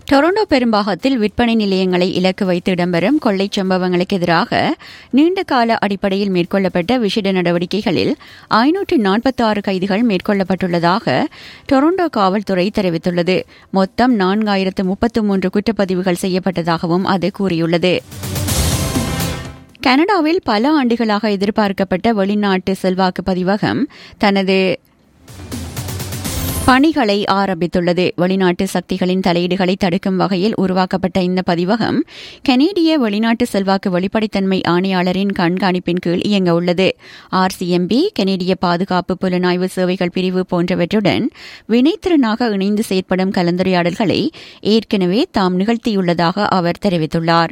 Toronto பெரும்பாகத்தில் விற்பனை நிலையங்களை இலக்கு வைத்து இடம்பெறும் கொள்ளைச் சம்பவங்களுக்கு எதிராக நீண்டகால அடிப்படையில் மேற்கொள்ளப்பட்ட விசேட நடவடிக்கைகளில் ஐநூற்று நாற்பத்தி ஆறு கைதுகள் மேற்கொள்ளப்பட்டுள்ளதாக டொரண்டோ காவல்துறை தெரிவித்துள்ளது மொத்தம் நான்காயிரத்து முப்பத்து மூன்று குற்றப்பதிவுகள் செய்யப்பட்டதாகவும் அது கூறியுள்ளது கனடாவில் பல ஆண்டுகளாக எதிர்பார்க்கப்பட்ட வெளிநாட்டு செல்வாக்கு பதிவகம் தனது பணிகளை ஆரம்பித்துள்ளது வெளிநாட்டு சக்திகளின் தலையீடுகளை தடுக்கும் வகையில் உருவாக்கப்பட்ட இந்த பதிவகம் கனேடிய வெளிநாட்டு செல்வாக்கு வெளிப்படைத்தன்மை ஆணையாளரின் கண்காணிப்பின் கீழ் இயங்க உள்ளது ஆர்சிஎம்பி கனேடிய பாதுகாப்பு புலனாய்வு சேவைகள் பிரிவு போன்றவற்றுடன் வினைத்திறனாக இணைந்து செயற்படும் கலந்துரையாடல்களை ஏற்கனவே தாம் நிகழ்த்தியுள்ளதாக அவர் தெரிவித்துள்ளார்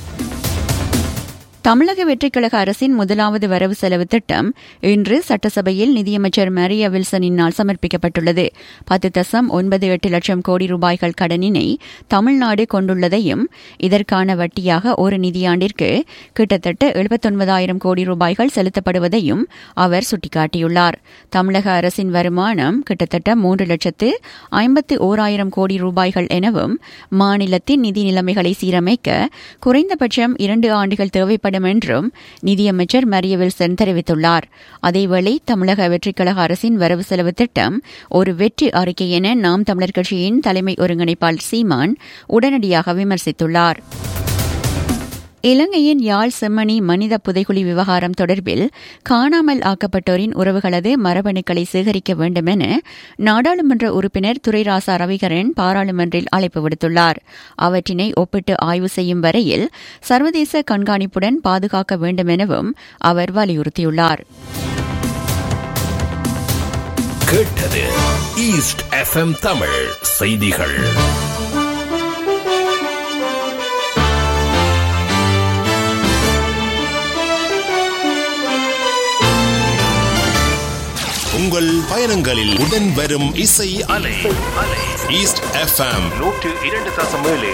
தமிழக வெற்றிக்கழக அரசின் முதலாவது வரவு செலவு திட்டம் இன்று சட்டசபையில் நிதியமைச்சர் மரிய வில்சனினால் சமர்ப்பிக்கப்பட்டுள்ளது பத்து தசம் ஒன்பது எட்டு லட்சம் கோடி ரூபாய்கள் கடனினை தமிழ்நாடு கொண்டுள்ளதையும் இதற்கான வட்டியாக ஒரு நிதியாண்டிற்கு கிட்டத்தட்ட எழுபத்தொன்பதாயிரம் கோடி ரூபாய்கள் செலுத்தப்படுவதையும் அவர் சுட்டிக்காட்டியுள்ளார் தமிழக அரசின் வருமானம் கிட்டத்தட்ட மூன்று லட்சத்து ஐம்பத்து ஓராயிரம் கோடி ரூபாய்கள் எனவும் மாநிலத்தின் நிதி நிலைமைகளை சீரமைக்க குறைந்தபட்சம் இரண்டு ஆண்டுகள் தேவைப்படும் செயல்படும் என்றும் நிதியமைச்சர் மரிய வில்சன் தெரிவித்துள்ளார் அதேவேளை தமிழக வெற்றிக்கழக அரசின் வரவு செலவு திட்டம் ஒரு வெற்றி அறிக்கை என நாம் தமிழர் கட்சியின் தலைமை ஒருங்கிணைப்பாளர் சீமான் உடனடியாக விமர்சித்துள்ளார் இலங்கையின் யாழ் செம்மணி மனித புதைகுழி விவகாரம் தொடர்பில் காணாமல் ஆக்கப்பட்டோரின் உறவுகளது மரபணுக்களை சேகரிக்க வேண்டும் என நாடாளுமன்ற உறுப்பினர் துரைராசா ரவிகரன் பாராளுமன்றில் அழைப்பு விடுத்துள்ளார் அவற்றினை ஒப்பிட்டு ஆய்வு செய்யும் வரையில் சர்வதேச கண்காணிப்புடன் பாதுகாக்க வேண்டும் எனவும் அவர் வலியுறுத்தியுள்ளார் கேட்டது ஈஸ்ட் எஃப்எம் தமிழ் செய்திகள் உங்கள் பயணங்களில் உடன் வரும் இசை அலை ஈஸ்ட் எஃப்எம் நூற்று இரண்டு தசம் ஏழு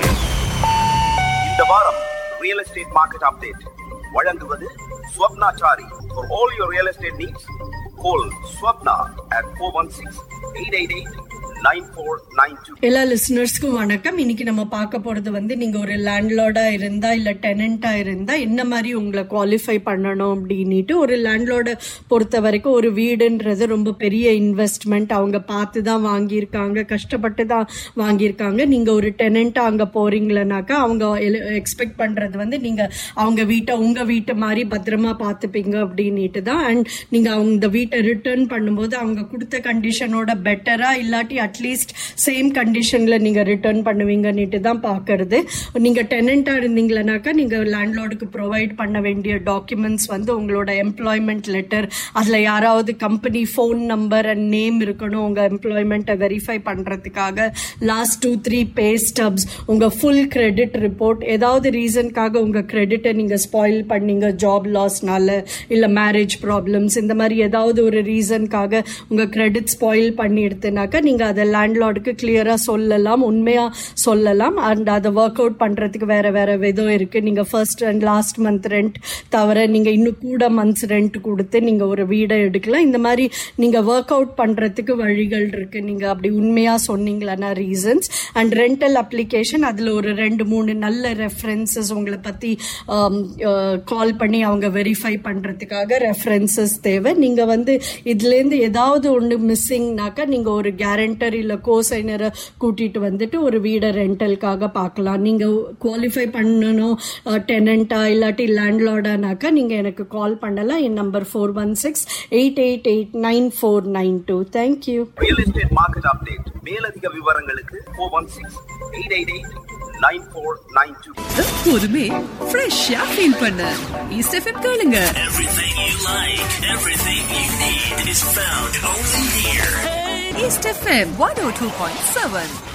இந்த வாரம் ரியல் எஸ்டேட் மார்க்கெட் அப்டேட் வழங்குவது Swapnachari for all your real estate needs call Swapna at four one six eight eight eight nine four nine two எல்லா லிசனர்ஸ்க்கும் வணக்கம் இன்னைக்கு நம்ம பார்க்க போறது வந்து நீங்க ஒரு லேண்ட்லார்டா இருந்தா இல்ல டெனண்டா இருந்தா என்ன மாதிரி உங்களை குவாலிஃபை பண்ணணும் அப்படின்ட்டு ஒரு லேண்ட்லார்டை பொறுத்த வரைக்கும் ஒரு வீடுன்றது ரொம்ப பெரிய இன்வெஸ்ட்மெண்ட் அவங்க பார்த்து தான் வாங்கியிருக்காங்க கஷ்டப்பட்டு தான் வாங்கியிருக்காங்க நீங்க ஒரு டெனண்டா அங்க போறீங்களனாக்கா அவங்க எக்ஸ்பெக்ட் பண்றது வந்து நீங்க அவங்க வீட்டை உங்க வீட்டு மாதிரி பத்திரமா பார்த்துப்பீங்க அப்படின்ட்டு தான் அண்ட் நீங்க அவங்க இந்த வீட்டை ரிட்டர்ன் பண்ணும்போது அவங்க கொடுத்த கண்டிஷனோட பெட்டரா இல்லாட்டி அட்லீஸ்ட் சேம் கண்டிஷன்ல நீங்க ரிட்டர்ன் பண்ணுவீங்கன்னுட்டு தான் பாக்குறது நீங்க டெனண்டா இருந்தீங்களனாக்கா நீங்க லேண்ட்லார்டுக்கு ப்ரொவைட் பண்ண வேண்டிய டாக்குமெண்ட்ஸ் வந்து உங்களோட எம்ப்ளாய்மெண்ட் லெட்டர் அதுல யாராவது company phone number and name இருக்கணும் உங்க எம்ப்ளாய்மெண்ட்டை வெரிஃபை பண்றதுக்காக last two three pay stubs உங்க ஃபுல் கிரெடிட் ரிப்போர்ட் ஏதாவது ரீசனுக்காக உங்க கிரெடிட்டை நீங்க ஸ்பாயில் பண்ணீங்க ஜாப் லாஸ்னால இல்ல மேரேஜ் ப்ராப்ளம்ஸ் இந்த மாதிரி ஏதாவது ஒரு ரீசனுக்காக உங்க கிரெடிட் ஸ்பாயில் பண்ணி எடுத்துனாக்கா நீங்க அதை லேண்ட்லார்டுக்கு கிளியரா சொல்லலாம் உண்மையா சொல்லலாம் அண்ட் அதை ஒர்க் அவுட் பண்றதுக்கு வேற வேற விதம் இருக்கு நீங்க first and last month rent தவிர நீங்க இன்னும் கூட மந்த்ஸ் ரெண்ட் கொடுத்து நீங்க ஒரு வீடை எடுக்கலாம் இந்த மாதிரி நீங்க ஒர்க் அவுட் பண்றதுக்கு வழிகள் இருக்கு நீங்க அப்படி உண்மையா சொன்னீங்களா ரீசன்ஸ் அண்ட் ரெண்டல் அப்ளிகேஷன் அதுல ஒரு ரெண்டு மூணு நல்ல ரெஃபரன்சஸ் உங்களை பத்தி கால் பண்ணி அவங்க வெரிஃபை பண்றதுக்காக ரெஃபரன்சஸ் தேவை நீங்க வந்து இதுல இருந்து ஏதாவது ஒன்று மிஸ்ஸிங்னாக்கா நீங்க ஒரு கேரண்டர் இல்ல கோசைனரை கூட்டிட்டு வந்துட்டு ஒரு வீடை ரெண்டலுக்காக பார்க்கலாம் நீங்க குவாலிஃபை பண்ணணும் டெனண்டா இல்லாட்டி லேண்ட்லார்டானாக்கா நீங்க எனக்கு கால் பண்ணலாம் என் number four one six eight eight eight nine four nine two thank you real estate market update மேலதிக விவரங்களுக்கு four one six eight eight eight nine four nine two எப்போதுமே ஃப்ரெஷ்ஷா ஃபீல் பண்ண ஈஸ்ட் எஃப்எம் கேளுங்க Everything you like, everything you need is found only here. East FM one O two point seven